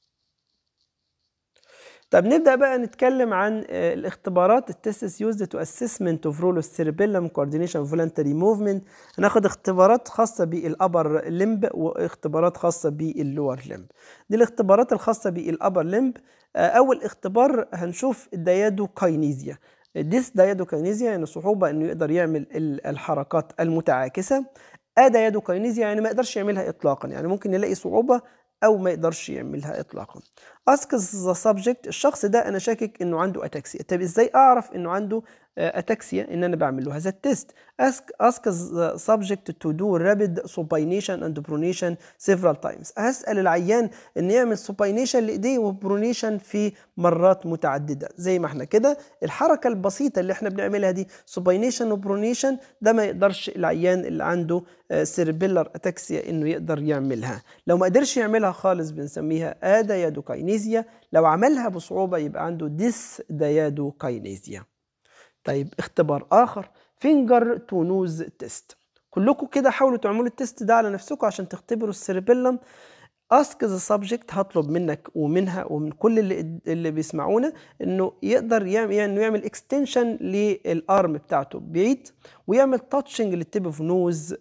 طب نبدا بقى نتكلم عن الاختبارات التستس يوزد تو اسسمنت اوف رول السيربيلم كوردينيشن فولنتري موفمنت هناخد اختبارات خاصه بالابر لمب واختبارات خاصه باللور لمب دي الاختبارات الخاصه بالابر لمب اول اختبار هنشوف الديادو كاينيزيا ديس دايادو كاينيزيا يعني صعوبه انه يقدر يعمل الحركات المتعاكسه ادايادو كاينيزيا يعني ما يقدرش يعملها اطلاقا يعني ممكن يلاقي صعوبه او ما يقدرش يعملها اطلاقا اسك ذا سبجكت الشخص ده انا شاكك انه عنده اتاكسيا طب ازاي اعرف انه عنده اتاكسيا ان انا بعمل له هذا التيست اسك اسك ذا سبجكت تو دو رابيد supination اند برونيشن several تايمز هسال العيان ان يعمل supination لايديه وبرونيشن في مرات متعدده زي ما احنا كده الحركه البسيطه اللي احنا بنعملها دي supination وبرونيشن ده ما يقدرش العيان اللي عنده سيربيلر اتاكسيا انه يقدر يعملها لو ما قدرش يعملها خالص بنسميها ادا يادوكاينيزيا لو عملها بصعوبه يبقى عنده ديس ديادوكاينيزيا طيب اختبار اخر فينجر تو نوز تيست كلكم كده حاولوا تعملوا التيست ده على نفسكم عشان تختبروا السيربيلم اسك ذا سبجكت هطلب منك ومنها ومن كل اللي اللي بيسمعونا انه يقدر يعمل يعني يعمل اكستنشن للارم بتاعته بعيد ويعمل تاتشنج للتيب اوف نوز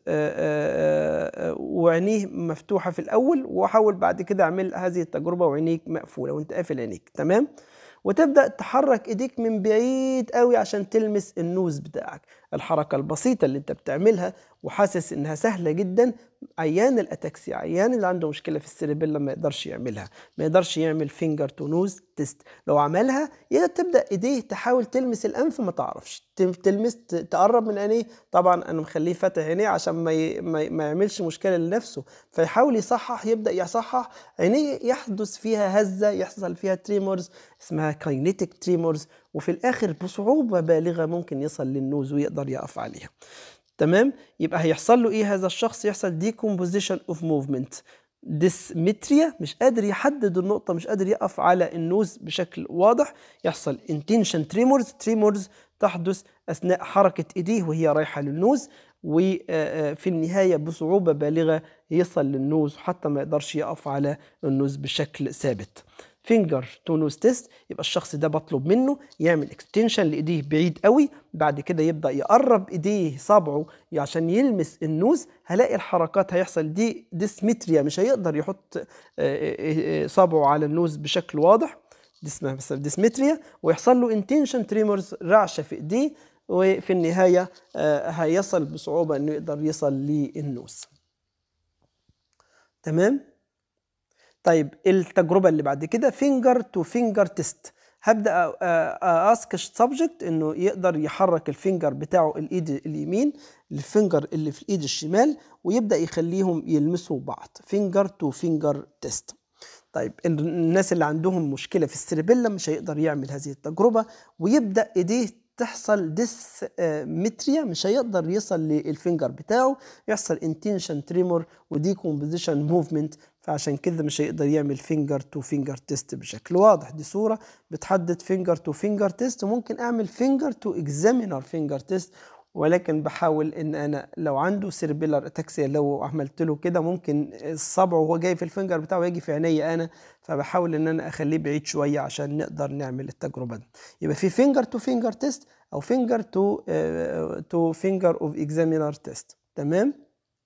وعينيه مفتوحه في الاول وحاول بعد كده اعمل هذه التجربه وعينيك مقفوله وانت قافل عينيك تمام وتبدا تحرك ايديك من بعيد قوي عشان تلمس النوز بتاعك الحركه البسيطه اللي انت بتعملها وحاسس انها سهله جدا عيان الاتاكسي عيان اللي عنده مشكله في السيربيلا ما يقدرش يعملها ما يقدرش يعمل فينجر تو نوز تيست لو عملها يقدر تبدا ايديه تحاول تلمس الانف ما تعرفش تلمس تقرب من عينيه طبعا انا مخليه فاتح عينيه عشان ما, ي... ما, ما يعملش مشكله لنفسه فيحاول يصحح يبدا يصحح عينيه يحدث فيها هزه يحصل فيها تريمورز اسمها كاينيتيك تريمورز وفي الاخر بصعوبه بالغه ممكن يصل للنوز ويقدر يقف عليها تمام يبقى هيحصل له ايه هذا الشخص يحصل decomposition اوف موفمنت ديسمتريا مش قادر يحدد النقطة مش قادر يقف على النوز بشكل واضح يحصل intention tremors tremors تحدث أثناء حركة إيديه وهي رايحة للنوز وفي النهاية بصعوبة بالغة يصل للنوز حتى ما يقدرش يقف على النوز بشكل ثابت فينجر تو نوز تيست يبقى الشخص ده بطلب منه يعمل اكستنشن لايديه بعيد قوي بعد كده يبدا يقرب ايديه صابعه عشان يلمس النوز هلاقي الحركات هيحصل دي ديسمتريا مش هيقدر يحط صابعه على النوز بشكل واضح دي اسمها ديسمتريا ويحصل له انتنشن تريمورز رعشه في ايديه وفي النهايه هيصل بصعوبه انه يقدر يصل للنوز تمام طيب التجربه اللي بعد كده فينجر تو فينجر تيست هبدا اسك سبجكت انه يقدر يحرك الفينجر بتاعه الايد اليمين الفينجر اللي في الايد الشمال ويبدا يخليهم يلمسوا بعض فينجر تو فينجر تيست طيب الناس اللي عندهم مشكله في السيربيلا مش هيقدر يعمل هذه التجربه ويبدا ايديه تحصل ديس متريا مش هيقدر يصل للفينجر بتاعه يحصل انتنشن تريمور ودي كومبوزيشن موفمنت فعشان كده مش هيقدر يعمل فينجر تو فينجر تيست بشكل واضح دي صوره بتحدد فينجر تو فينجر تيست وممكن اعمل فينجر تو اكزامينر فينجر تيست ولكن بحاول ان انا لو عنده سيربيلر اتاكسيا لو عملت له كده ممكن الصبع وهو جاي في الفنجر بتاعه يجي في عينيا انا فبحاول ان انا اخليه بعيد شويه عشان نقدر نعمل التجربه دي يبقى في فينجر تو فينجر تيست او فينجر تو تو فينجر اوف اكزامينر تيست تمام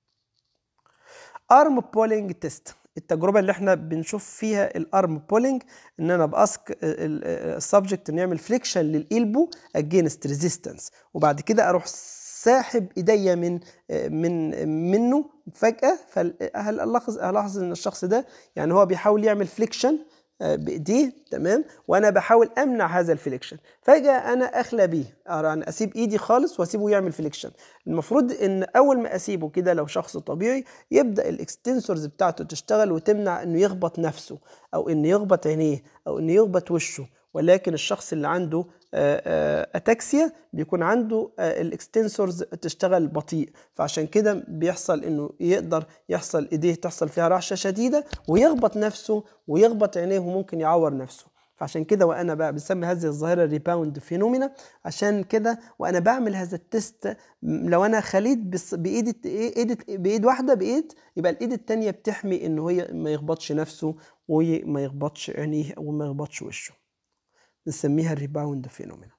ارم بولينج تيست التجربه اللي احنا بنشوف فيها الارم بولينج ان انا باسك السبجكت انه يعمل فليكشن للالبو اجينست ريزيستنس وبعد كده اروح ساحب ايديا من من منه فجاه فهلاحظ هلاحظ ان الشخص ده يعني هو بيحاول يعمل فليكشن بايديه تمام وانا بحاول امنع هذا الفليكشن فجاه انا اخلى بيه يعني اسيب ايدي خالص واسيبه يعمل فليكشن المفروض ان اول ما اسيبه كده لو شخص طبيعي يبدا الاكستنسورز بتاعته تشتغل وتمنع انه يخبط نفسه او انه يخبط عينيه او انه يخبط وشه ولكن الشخص اللي عنده اتاكسيا بيكون عنده الاكستنسورز تشتغل بطيء فعشان كده بيحصل انه يقدر يحصل ايديه تحصل فيها رعشه شديده ويخبط نفسه ويخبط عينيه وممكن يعور نفسه فعشان كده وانا بقى بنسمي هذه الظاهره ريباوند فينومينا عشان كده وانا بعمل هذا التست لو انا خليت بايد ايد بايد واحده بايد يبقى الايد الثانيه بتحمي انه هي ما يخبطش نفسه وما يخبطش عينيه وما يخبطش وشه نسميها الريباوند فينومينا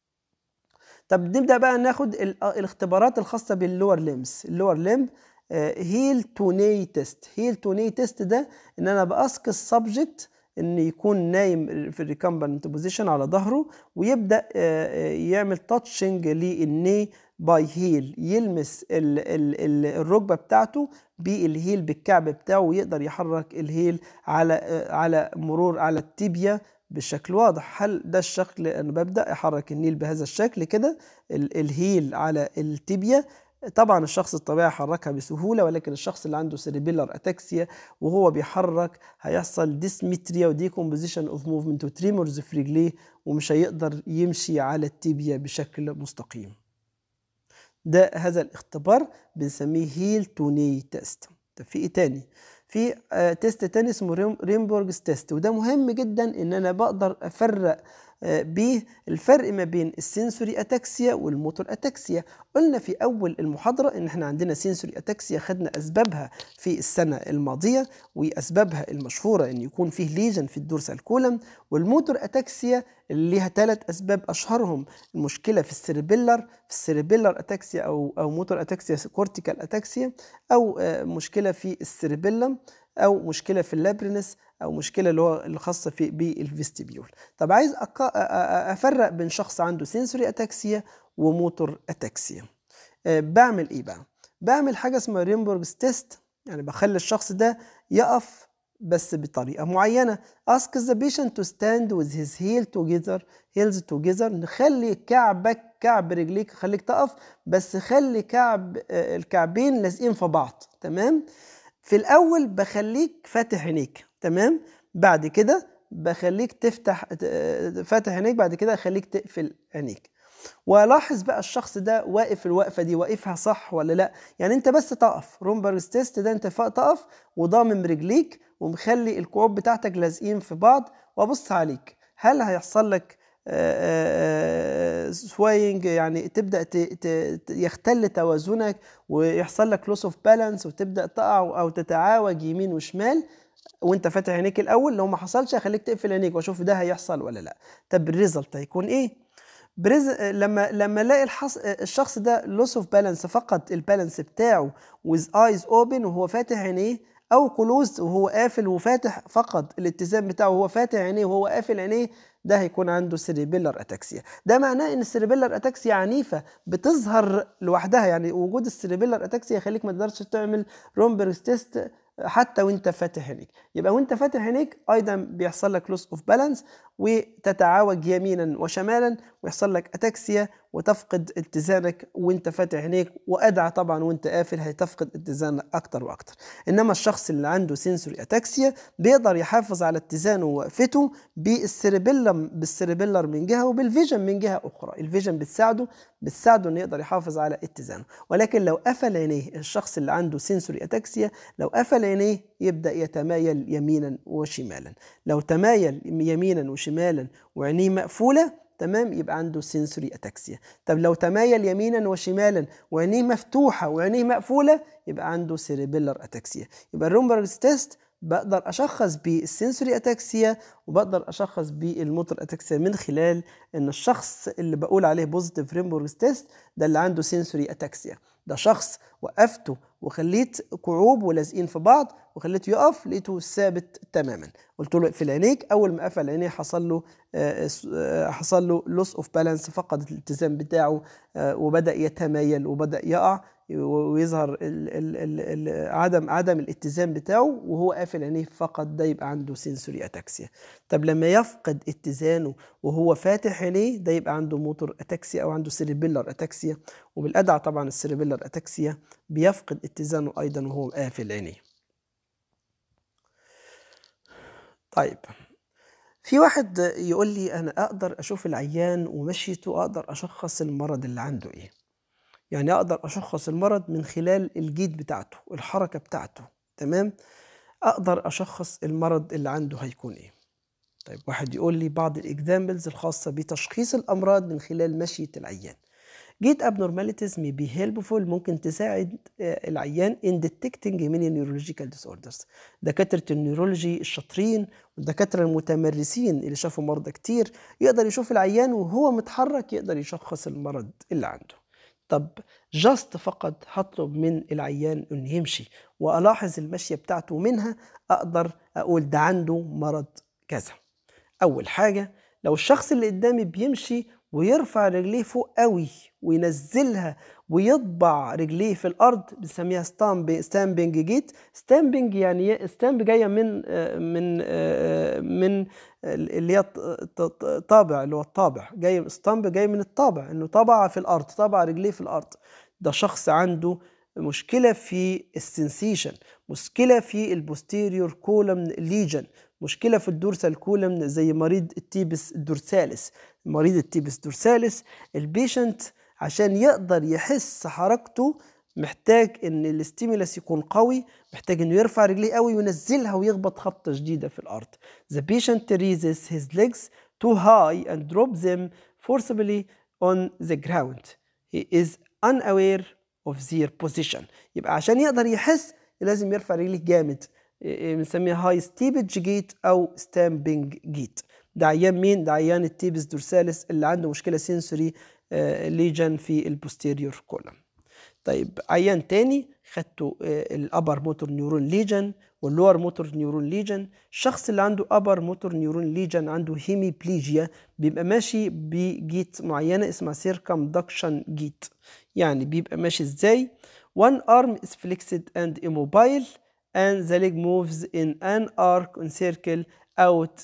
طب نبدا بقى ناخد الاختبارات الخاصه باللور ليمز اللور ليمب هيل تو ني تيست هيل تو ني تيست ده ان انا باسك السبجكت ان يكون نايم في الريكامبنت بوزيشن على ظهره ويبدا يعمل تاتشنج للني باي هيل يلمس ال ال ال الركبه بتاعته بالهيل بالكعب بتاعه ويقدر يحرك الهيل على على مرور على التيبيا بشكل واضح هل ده الشكل انا ببدا احرك النيل بهذا الشكل كده الهيل على التibia طبعا الشخص الطبيعي يحركها بسهوله ولكن الشخص اللي عنده سيريبيلر اتاكسيا وهو بيحرك هيحصل ديسمتريا وديكومبوزيشن اوف موفمنت وتريمورز في رجليه ومش هيقدر يمشي على التibia بشكل مستقيم ده هذا الاختبار بنسميه هيل تو ني تيست طب في ايه تاني في تيست تاني اسمه ريمبورجز تيست وده مهم جدا ان انا بقدر افرق بالفرق ما بين السنسوري اتاكسيا والموتور اتاكسيا قلنا في اول المحاضره ان احنا عندنا سنسوري اتاكسيا خدنا اسبابها في السنه الماضيه واسبابها المشهوره ان يكون فيه ليجن في الدورسال كولم والموتور اتاكسيا اللي ليها ثلاث اسباب اشهرهم المشكله في السيربيلر في السيربيلر اتاكسيا او او موتور اتاكسيا كورتيكال اتاكسيا او مشكله في السيربيلم او مشكله في اللابرينس او مشكله اللي هو الخاصه في بالفيستيبيول طب عايز افرق بين شخص عنده سنسوري اتاكسيا وموتور اتاكسيا بعمل ايه بقى بعمل حاجه اسمها ريمبورغز تيست يعني بخلي الشخص ده يقف بس بطريقة معينة ask the patient to stand with his heel together heels together نخلي كعبك كعب رجليك خليك تقف بس خلي كعب الكعبين لازقين في بعض تمام في الأول بخليك فاتح عينيك تمام بعد كده بخليك تفتح فاتح عينيك بعد كده اخليك تقفل عينيك والاحظ بقى الشخص ده واقف الوقفه دي واقفها صح ولا لا يعني انت بس تقف رومبرز تيست ده انت تقف وضامم رجليك ومخلي الكعوب بتاعتك لازقين في بعض وابص عليك هل هيحصل لك سواينج يعني تبدا يختل توازنك ويحصل لك لوس اوف بالانس وتبدا تقع او تتعاوج يمين وشمال وانت فاتح عينيك الاول لو ما حصلش هخليك تقفل عينيك واشوف ده هيحصل ولا لا طب الريزلت هيكون ايه بريز لما لما الاقي الحص... الشخص ده لوس اوف بالانس فقد البالانس بتاعه with eyes open وهو فاتح عينيه او كلوز وهو قافل وفاتح فقد الاتزان بتاعه وهو فاتح عينيه وهو قافل عينيه ده هيكون عنده سيريبيلر اتاكسيا ده معناه ان السيريبيلر اتاكسيا عنيفه بتظهر لوحدها يعني وجود السيريبيلر اتاكسيا يخليك ما تقدرش تعمل رومبرز تيست حتى وانت فاتح عينيك يبقى وانت فاتح عينيك ايضا بيحصل لك لوس اوف بالانس وتتعاوج يمينا وشمالا ويحصل لك اتاكسيا وتفقد اتزانك وانت فاتح عينيك وادعى طبعا وانت قافل هتفقد اتزانك اكتر واكتر انما الشخص اللي عنده سنسوري اتاكسيا بيقدر يحافظ على اتزانه ووقفته بالسيربيلم بالسيربيلر من جهه وبالفيجن من جهه اخرى الفيجن بتساعده بتساعده انه يقدر يحافظ على اتزانه ولكن لو قفل عينيه الشخص اللي عنده سنسوري اتاكسيا لو قفل عينيه يبدا يتمايل يمينا وشمالا لو تمايل يمينا وشمالا وعينيه مقفوله تمام يبقى عنده سنسوري اتاكسيا طب لو تمايل يمينا وشمالا وعينيه مفتوحه وعينيه مقفوله يبقى عنده سيريبيلر اتاكسيا يبقى الرومبرز تيست بقدر اشخص بالسنسوري اتاكسيا وبقدر اشخص بالموتور اتاكسيا من خلال ان الشخص اللي بقول عليه بوزيتيف ريمبورغز تيست ده اللي عنده سنسوري اتاكسيا ده شخص وقفته وخليت كعوب ولازقين في بعض وخليته يقف لقيته ثابت تماما قلت له اقفل عينيك اول ما قفل عينيه حصل له حصل له لوس اوف بالانس فقد الالتزام بتاعه وبدا يتمايل وبدا يقع ويظهر ال ال ال ال عدم عدم الاتزان بتاعه وهو قافل عينيه فقط ده يبقى عنده سنسوري اتاكسيا طب لما يفقد اتزانه وهو فاتح عينيه ده يبقى عنده موتور اتاكسيا او عنده سيريبيلر اتاكسيا وبالادعى طبعا السيريبيلر اتاكسيا بيفقد اتزانه ايضا وهو قافل عينيه طيب في واحد يقول لي انا اقدر اشوف العيان ومشيته اقدر اشخص المرض اللي عنده ايه يعني اقدر اشخص المرض من خلال الجيد بتاعته الحركه بتاعته تمام اقدر اشخص المرض اللي عنده هيكون ايه طيب واحد يقول لي بعض الاكزامبلز الخاصه بتشخيص الامراض من خلال مشيه العيان جيت abnormalities may be helpful ممكن تساعد العيان in detecting many neurological disorders دكاترة النيورولوجي الشاطرين والدكاترة المتمرسين اللي شافوا مرضى كتير يقدر يشوف العيان وهو متحرك يقدر يشخص المرض اللي عنده طب جاست فقط هطلب من العيان انه يمشي والاحظ المشيه بتاعته منها اقدر اقول ده عنده مرض كذا اول حاجه لو الشخص اللي قدامي بيمشي ويرفع رجليه فوق قوي وينزلها ويطبع رجليه في الارض بنسميها ستامب ستامبنج جيت ستامبنج يعني ستامب جايه من من من اللي هي طابع اللي هو الطابع جاي ستامب جاي من الطابع انه طبع في الارض طبع رجليه في الارض ده شخص عنده مشكله في السنسيشن مشكله في البوستيريور كولم ليجن مشكله في الدورسال كولم زي مريض التيبس الدورسالس مريض التيبس دورسالس البيشنت عشان يقدر يحس حركته محتاج ان الاستيمولاس يكون قوي محتاج انه يرفع رجليه قوي وينزلها ويخبط خبطه شديده في الارض the patient raises his legs too high and drop them forcibly on the ground he is unaware of their position يبقى عشان يقدر يحس لازم يرفع رجليه جامد بنسميها هاي ستيبج جيت او ستامبنج جيت ده عيان مين؟ ده عيان التيبس دورساليس اللي عنده مشكله سنسوري ليجن في البوستيريور كولم طيب عيان تاني خدته الابر موتور نيورون ليجن واللور موتور نيورون ليجن الشخص اللي عنده ابر موتور نيورون ليجن عنده هيميبليجيا بيبقى ماشي بجيت معينه اسمها سيركمدكشن جيت يعني بيبقى ماشي ازاي one arm is flexed and immobile and the leg moves in an arc and circle out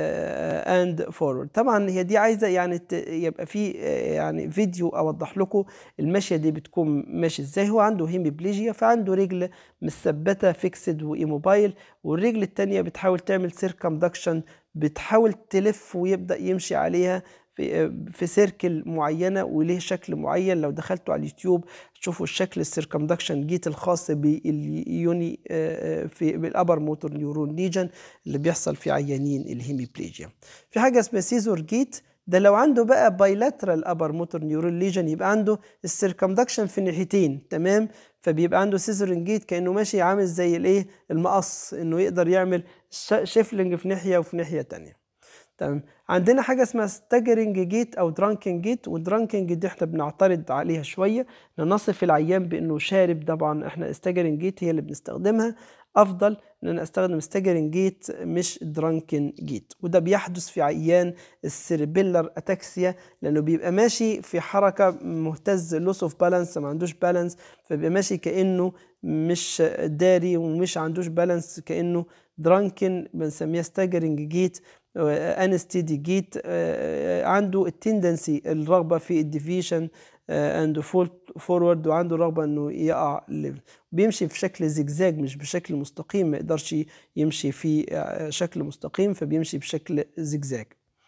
اند فورورد طبعا هي دي عايزه يعني يبقى في يعني فيديو اوضح لكم المشيه دي بتكون ماشي ازاي هو عنده هيميبليجيا فعنده رجل مثبته فيكسد وايموبايل والرجل الثانيه بتحاول تعمل سيركمدكشن بتحاول تلف ويبدا يمشي عليها في في سيركل معينه وليه شكل معين لو دخلتوا على اليوتيوب تشوفوا الشكل السيركمدكشن جيت الخاص باليوني في بالابر موتور نيورون ليجن اللي بيحصل في عيانين الهيميبليجيا في حاجه اسمها سيزور جيت ده لو عنده بقى بايلاترال ابر موتور نيورون ليجن يبقى عنده السيركمدكشن في الناحيتين تمام فبيبقى عنده سيزورنج جيت كانه ماشي عامل زي الايه المقص انه يقدر يعمل شيفلنج في ناحيه وفي ناحيه تانية تمام عندنا حاجه اسمها ستاجرنج جيت او درانكنج جيت والدرانكنج دي احنا بنعترض عليها شويه نصف العيان بانه شارب طبعا احنا ستاجرنج جيت هي اللي بنستخدمها افضل ان انا استخدم ستاجرنج جيت مش درانكن جيت وده بيحدث في عيان السيربيلر اتاكسيا لانه بيبقى ماشي في حركه مهتز لوس اوف بالانس ما عندوش بالانس فبيبقى ماشي كانه مش داري ومش عندوش بالانس كانه درانكن بنسميها ستاجرنج جيت انستيدي جيت عنده التندنسي الرغبه في الديفيشن اند فورورد وعنده رغبه انه يقع بيمشي في شكل زجزاج مش بشكل مستقيم ما يقدرش يمشي في شكل مستقيم فبيمشي بشكل زجزاج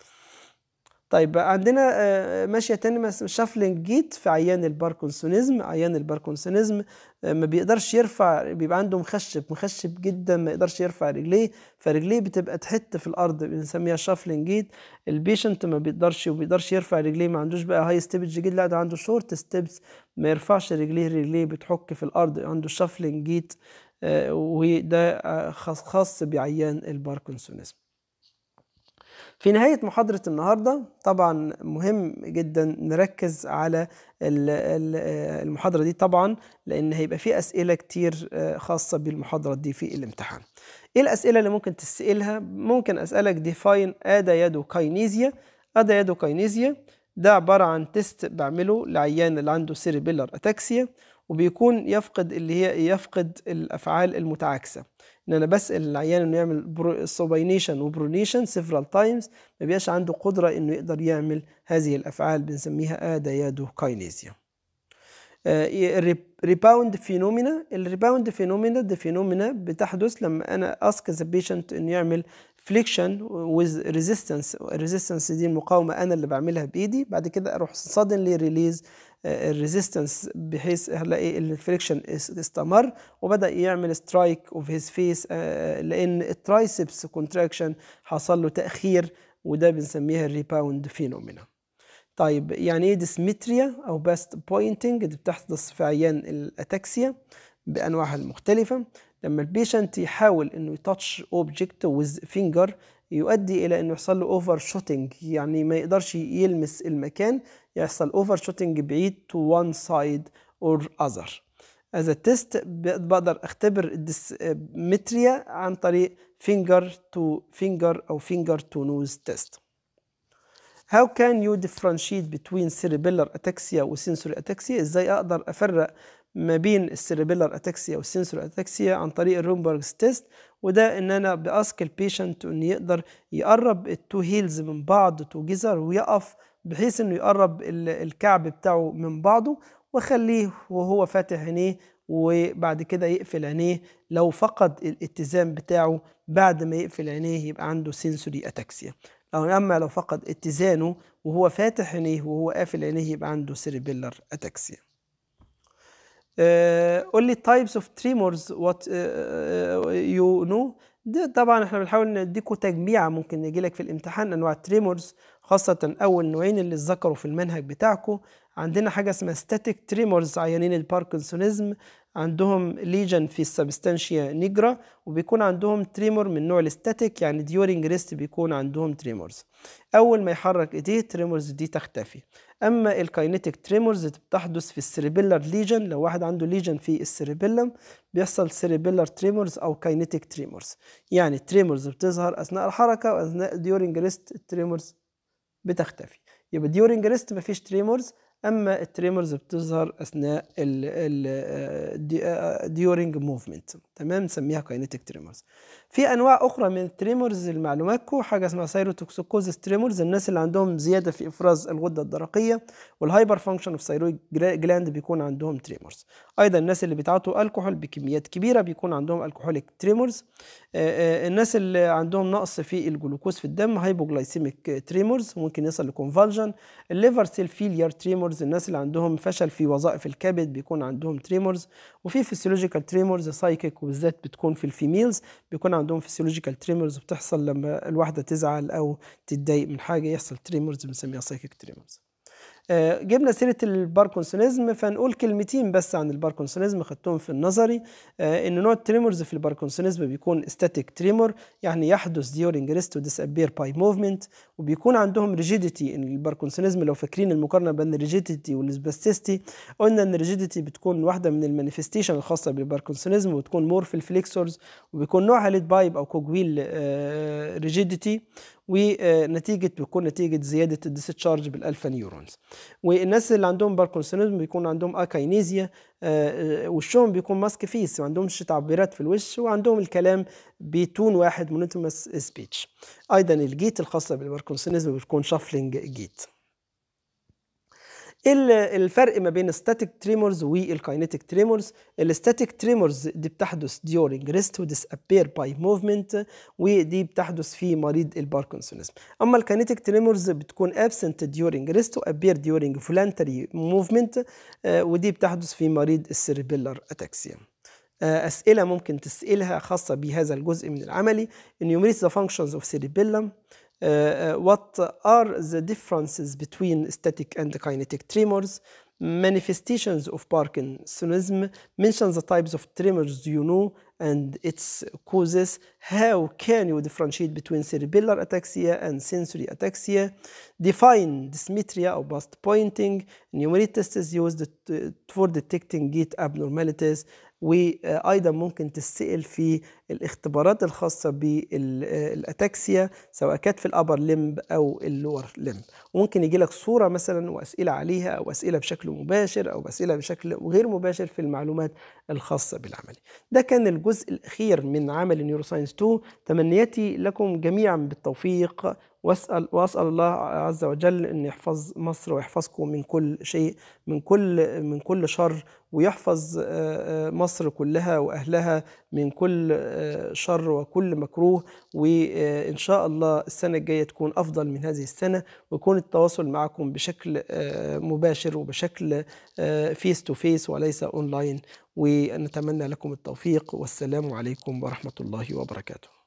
طيب عندنا ماشيه تانية شافلنج جيت في عيان الباركنسونيزم عيان الباركنسونيزم ما بيقدرش يرفع بيبقى عنده مخشب مخشب جدا ما يقدرش يرفع رجليه فرجليه بتبقى تحت في الارض بنسميها شافلنج جيت البيشنت ما بيقدرش وبيقدرش يرفع رجليه ما عندوش بقى هاي ستيبج جيت لا ده عنده شورت ستيبس ما يرفعش رجليه رجليه بتحك في الارض عنده شافلنج جيت وده خاص بعيان الباركنسونيزم في نهاية محاضرة النهاردة طبعا مهم جدا نركز على المحاضرة دي طبعا لأن هيبقى في أسئلة كتير خاصة بالمحاضرة دي في الامتحان إيه الأسئلة اللي ممكن تسألها؟ ممكن أسألك ديفاين أدا يدو كاينيزيا أدا يدو كاينيزيا ده عبارة عن تيست بعمله لعيان اللي عنده سيريبيلر أتاكسيا وبيكون يفقد اللي هي يفقد الأفعال المتعاكسة ان انا بسال العيان انه يعمل سوباينيشن وبرونيشن سيفرال تايمز ما بيبقاش عنده قدره انه يقدر يعمل هذه الافعال بنسميها ادا يادو كاينيزيا ريباوند فينومينا الريباوند فينومينا دي فينومينا بتحدث لما انا اسك ذا بيشنت انه يعمل فليكشن ويز ريزيستنس الريزيستنس دي المقاومه انا اللي بعملها بايدي بعد كده اروح suddenly ريليز الريزيستنس بحيث هلاقي الفريكشن استمر وبدا يعمل سترايك اوف هيز فيس لان الترايسبس كونتراكشن حصل له تاخير وده بنسميها الريباوند فينومينا طيب يعني ايه ديسمتريا او باست بوينتنج دي بتحدث في عيان الاتاكسيا بانواعها المختلفه لما البيشنت يحاول انه يتاتش اوبجكت ويز فينجر يؤدي الى انه يحصل له اوفر شوتنج يعني ما يقدرش يلمس المكان يحصل اوفر شوتنج بعيد تو وان سايد اور اذر از تيست بقدر اختبر الديسمتريا عن طريق فينجر تو فينجر او فينجر تو نوز تيست How can you differentiate between cerebellar ataxia وsensory ataxia؟ ازاي اقدر افرق ما بين السيربيلر اتاكسيا والسنسور اتاكسيا عن طريق الرومبرجز تيست وده ان انا باسك البيشنت انه يقدر يقرب التو هيلز من بعض تو جزر ويقف بحيث انه يقرب الكعب بتاعه من بعضه واخليه وهو فاتح عينيه وبعد كده يقفل عينيه لو فقد الاتزان بتاعه بعد ما يقفل عينيه يبقى عنده سنسوري اتاكسيا أو أما لو فقد اتزانه وهو فاتح عينيه وهو قافل عينيه يبقى عنده سيربيلر اتاكسيا قول لي types of tremors what uh, you know ده طبعا احنا بنحاول نديكوا تجميعة ممكن يجي لك في الامتحان انواع التريمورز خاصة اول نوعين اللي اتذكروا في المنهج بتاعكم عندنا حاجة اسمها ستاتيك تريمورز عيانين الباركنسونيزم عندهم ليجن في السبستانشيا نيجرا وبيكون عندهم تريمور من نوع الستاتيك يعني ديورنج ريست بيكون عندهم تريمورز اول ما يحرك ايديه التريمورز دي تختفي اما الكاينيتيك تريمورز بتحدث في السيريبيلر ليجن لو واحد عنده ليجن في السيريبيلم بيحصل سيريبيلر تريمورز او كاينيتيك تريمورز يعني التريمورز بتظهر اثناء الحركه واثناء ديورنج ريست التريمورز بتختفي يبقى ديورنج ريست مفيش تريمورز اما التريمورز بتظهر اثناء ال ديورنج موفمنت تمام نسميها كاينيتيك تريمورز في انواع اخرى من التريمورز لمعلوماتكم حاجه اسمها سايروتوكسيكوزيس تريمورز الناس اللي عندهم زياده في افراز الغده الدرقيه والهايبر فانكشن اوف ثايرويد جلاند بيكون عندهم تريمورز ايضا الناس اللي بيتعاطوا الكحول بكميات كبيره بيكون عندهم الكحوليك تريمورز الناس اللي عندهم نقص في الجلوكوز في الدم هايبوجلايسيميك تريمورز ممكن يصل لكونفالجن الليفر سيل فيلير تريمورز الناس اللي عندهم فشل في وظائف الكبد بيكون عندهم تريمورز وفي فيسيولوجيكال تريمورز سايكيك وبالذات بتكون في الفيميلز بيكون عندهم فيسيولوجيكال تريمورز بتحصل لما الواحده تزعل او تتضايق من حاجه يحصل تريمورز بنسميها سايكيك تريمورز جبنا سيره الباركنسونيزم فنقول كلمتين بس عن الباركنسونيزم خدتهم في النظري ان نوع التريمورز في الباركنسونيزم بيكون ستاتيك تريمور يعني يحدث ديورنج ريست وديسابير باي موفمنت وبيكون عندهم ريجيديتي ان الباركنسونيزم لو فاكرين المقارنه بين الريجيديتي والسباستيستي قلنا ان الريجيديتي بتكون واحده من المانيفستيشن الخاصه بالباركنسونيزم وتكون مور في الفليكسورز وبيكون نوعها ليد بايب او كوجويل ريجيديتي ونتيجه بيكون نتيجه زياده الديسشارج بالالفا نيورونز والناس اللي عندهم باركنسونيزم بيكون عندهم اكاينيزيا وشهم بيكون ماسك فيس ما عندهمش تعبيرات في الوش وعندهم الكلام بتون واحد مونوتومس سبيتش ايضا الجيت الخاصه بالباركنسونيزم بتكون شافلينج جيت الفرق ما بين الستاتيك تريمورز والكاينيتيك تريمورز الستاتيك تريمورز دي بتحدث during rest وديسابير باي موفمنت ودي بتحدث في مريض الباركنسونيزم اما الكاينيتيك تريمورز بتكون absent during rest وابير during voluntary movement ودي بتحدث في مريض السيربيلر اتاكسيا أسئلة ممكن تسألها خاصة بهذا الجزء من العملي enumerate the functions of cerebellum Uh, what are the differences between static and kinetic tremors? Manifestations of Parkinsonism. Mention the types of tremors you know and its causes. How can you differentiate between cerebellar ataxia and sensory ataxia? Define dysmetria or bust pointing. Enumerate tests used for detecting gait abnormalities. وايضا ممكن تسال في الاختبارات الخاصه بالاتاكسيا سواء كانت في الابر لمب او اللور لمب وممكن يجي لك صوره مثلا واسئله عليها او اسئله بشكل مباشر او اسئله بشكل غير مباشر في المعلومات الخاصه بالعمل ده كان الجزء الاخير من عمل نيوروساينس 2 تمنياتي لكم جميعا بالتوفيق واسال واسال الله عز وجل ان يحفظ مصر ويحفظكم من كل شيء من كل من كل شر ويحفظ مصر كلها واهلها من كل شر وكل مكروه وان شاء الله السنه الجايه تكون افضل من هذه السنه ويكون التواصل معكم بشكل مباشر وبشكل فيس تو فيس وليس اونلاين ونتمنى لكم التوفيق والسلام عليكم ورحمه الله وبركاته